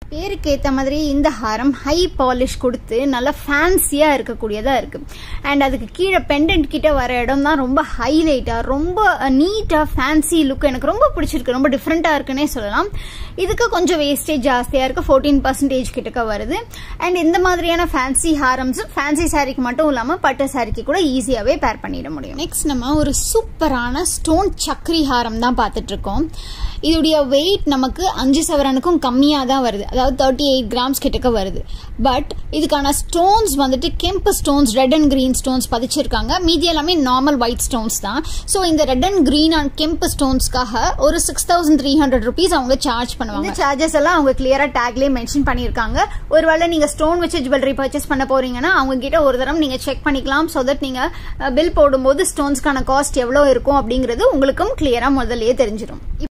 பேருக்கு ஏற்ற மாதிரி இந்த ஹாரம் ஹை பாலிஷ் கொடுத்து நல்லா ஃபேன்சியாக இருக்கக்கூடியதாக இருக்குது அண்ட் அதுக்கு கீழே பெண்டன்ட் கிட்ட வர இடம் தான் ரொம்ப ஹைலைட்டாக ரொம்ப நீட்டாக ஃபேன்சி லுக் எனக்கு ரொம்ப பிடிச்சிருக்கு ரொம்ப டிஃப்ரெண்ட்டாக இருக்குன்னே சொல்லலாம் இதுக்கு கொஞ்சம் வேஸ்டேஜ் ஜாஸ்தியாக இருக்குது ஃபோர்டீன் பர்சன்டேஜ் கிட்டக்க வருது அண்ட் இந்த மாதிரியான ஃபேன்சி ஹாரம்ஸ் ஃபேன்சி சாரிக்கு மட்டும் இல்லாமல் பட்டு சாரிக்கு கூட ஈஸியாகவே பேர் பண்ணிட முடியும் நெக்ஸ்ட் நம்ம ஒரு சூப்பரான ஸ்டோன் சக்கரி ஹாரம் தான் பார்த்துட்டு இருக்கோம் இதோடைய வெயிட் நமக்கு அஞ்சு சவரனுக்கும் கம்மியாக தான் வருது அதாவது தேர்ட்டி எயிட் கிராம்ஸ் கிட்டக்க வருது பட் இதுக்கான ஸ்டோன்ஸ் வந்துட்டு கெம்பு stones red and green stones பதிச்சிருக்காங்க மீதி எல்லாமே நார்மல் ஒயிட் ஸ்டோன்ஸ் தான் ஸோ இந்த ரெட் அண்ட் கிரீன் அண்ட் கெம்பு ஸ்டோன்ஸ்க்காக ஒரு six thousand three hundred rupees அவங்க சார்ஜ் பண்ணுவாங்க சார்ஜஸ் எல்லாம் அவங்க கிளியரா டேக்லேயே மென்ஷன் பண்ணியிருக்காங்க ஒருவேளை நீங்க ஸ்டோன் வச்சு ஜுவல்லரி பர்ச்சேஸ் பண்ண போறீங்கன்னா அவங்க கிட்ட ஒரு தரம் நீங்க செக் பண்ணிக்கலாம் ஸோ தட் நீங்க பில் போடும்போது ஸ்டோன்ஸ்க்கான காஸ்ட் எவ்வளோ இருக்கும் அப்படிங்கிறது உங்களுக்கும் கிளியரா முதல்லயே தெரிஞ்சிடும்